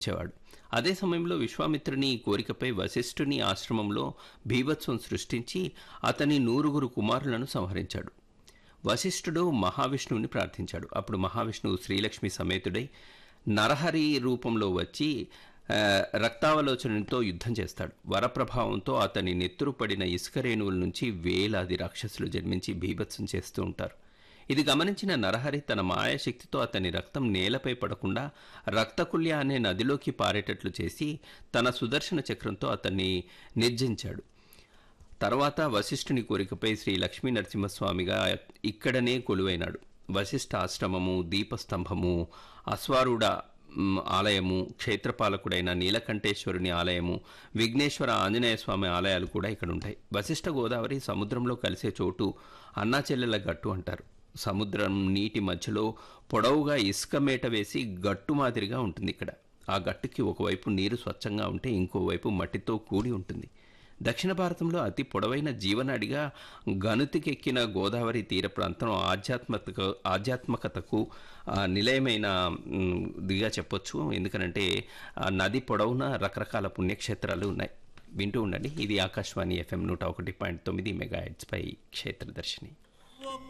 ఇచ్చేవాడు అదే సమయంలో విశ్వామిత్రుని ఈ కోరికపై వశిష్ఠుని ఆశ్రమంలో భీభత్సం సృష్టించి అతని నూరుగురు కుమారులను సంహరించాడు వశిష్ఠుడు మహావిష్ణువుని ప్రార్థించాడు అప్పుడు మహావిష్ణువు శ్రీలక్ష్మి సమేతుడై నరహరి రూపంలో వచ్చి ఆ, రక్తావలోచనతో యుద్ధం చేస్తాడు వరప్రభావంతో అతని నెత్తురు పడిన ఇసుక రేణువుల నుంచి వేలాది రాక్షసులు జన్మించి బీభత్సం చేస్తూ ఉంటారు ఇది గమనించిన నరహరి తన మాయాశక్తితో అతని రక్తం నేలపై పడకుండా రక్తకుల్య అనే నదిలోకి పారేటట్లు చేసి తన సుదర్శన చక్రంతో అతన్ని నిర్జించాడు తర్వాత వశిష్ఠుని కోరికపై శ్రీ లక్ష్మీ నరసింహస్వామిగా ఇక్కడనే కొలువైనాడు వశిష్ఠ ఆశ్రమము దీపస్తంభము అశ్వారూఢ మ్, ఆలయము క్షేత్రపాలకుడైన నీలకంఠేశ్వరుని ఆలయము విఘ్నేశ్వర ఆంజనేయ స్వామి ఆలయాలు కూడా ఇక్కడ ఉంటాయి వశిష్ఠ గోదావరి సముద్రంలో కలిసే చోటు అన్నా చెల్లెల గట్టు అంటారు సముద్రం నీటి మధ్యలో పొడవుగా ఇసుక మేట వేసి గట్టు మాదిరిగా ఉంటుంది ఇక్కడ ఆ గట్టుకి ఒకవైపు నీరు స్వచ్ఛంగా ఉంటే ఇంకోవైపు మట్టితో కూడి ఉంటుంది దక్షిణ భారతంలో అతి పొడవైన జీవనాడిగా గనుతికెక్కిన గోదావరి తీర ప్రాంతం ఆధ్యాత్మిక ఆధ్యాత్మికతకు ఆ, నిలయమైన మ్, దిగా చెప్పొచ్చు ఎందుకనంటే ఆ నది పొడవున రకరకాల పుణ్యక్షేత్రాలు ఉన్నాయి వింటూ ఉండండి ఇది ఆకాశవాణి ఎఫ్ఎం నూట ఒకటి పాయింట్ తొమ్మిది మెగా పై క్షేత్రదర్శిని